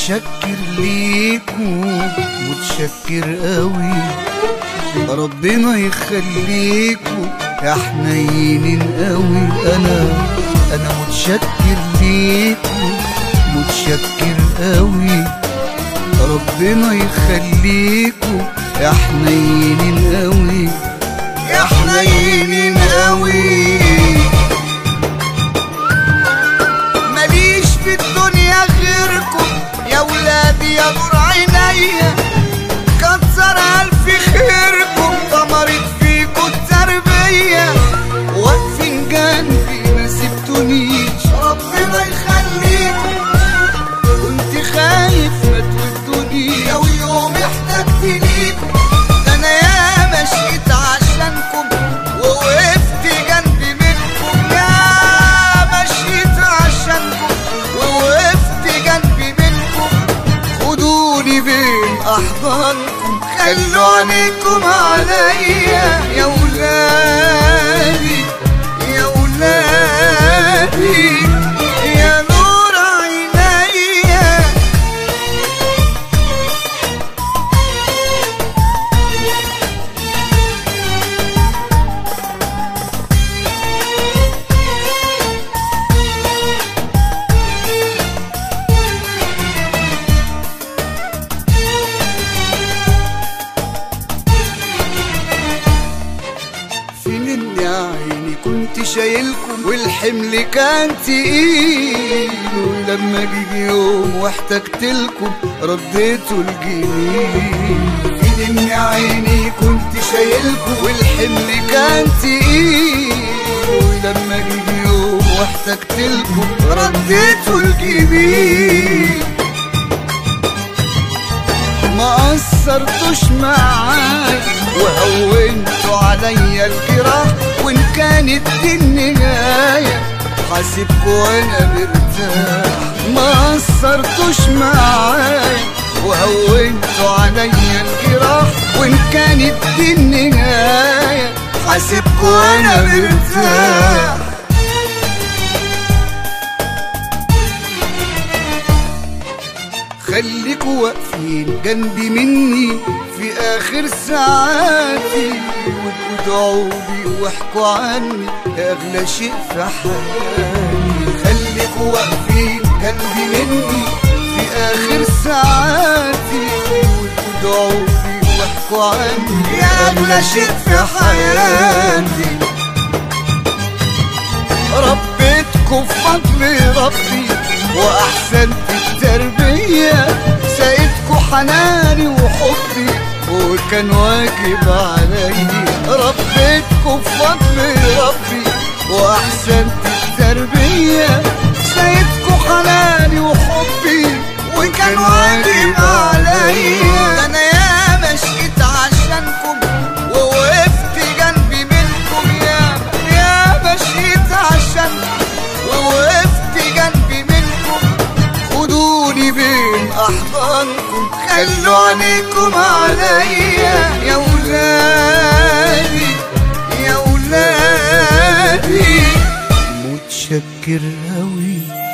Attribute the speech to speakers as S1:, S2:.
S1: متشكر ليكم متشكر قوي ربنا يخليكم يا حنينين قوي انا انا متشكر ليكم متشكر قوي ربنا يخليكم يا حنينين قوي يا حنينين قوي ماليش في الدنيا غيركم يا ولادي يا نور عينيا كتر الف خيركم ثمرت فيكم التربيه واقفين جنبي ما سبتونيش ربنا يخليكم كنت خايف ما تودونيش لو يوم احتجت ليكم ده انا يا مشيت عشانكم ووقفت جنبي منكم يا مشيت عشانكم ووقفت جنبي منكم خدوني بين احضانكم خلوا عينيكم عليا يا ولادي يا ولادي يا نور عينيا فين يا عيني كنت شايلكم والحمل كان تقيل ولما جه يوم واحتجت لكم رديتوا الجميل فين يا عيني كنت شايلكم والحمل كان تقيل ولما جه يوم واحتجت لكم رديتوا الجميل ما قصرتوش معايا وهونتوا عليا الجراح وان كانت دي النهاية حاسبكوا وانا مرتاح ما قصرتوش معايا وهونتوا عليا الجراح وان كانت دي النهاية حاسبكوا وانا مرتاح خليكوا واقفين جنبي مني في اخر ساعاتي وادعوا لي واحكوا عني اغلى شيء في حياتي خليكوا واقفين جنبي مني في اخر ساعاتي وادعوا لي واحكوا عني اغلى شيء في حياتي ربيتكم بفضل ربي واحسنت التربيه سايدكوا حناني وحبي وكان واجب علي ربيتكوا بفضل ربي واحسنت التربيه سايدكوا حناني وحبي وكان واجب علي ده انا يا مشيت عشانكم ووقفت جنبي منكم يا يا مشيت عشانكم ووقفت جنبي منكم خدوني بين احضانكم خلوا عينيكم عليا يا ولادي يا ولادي متشكر أوي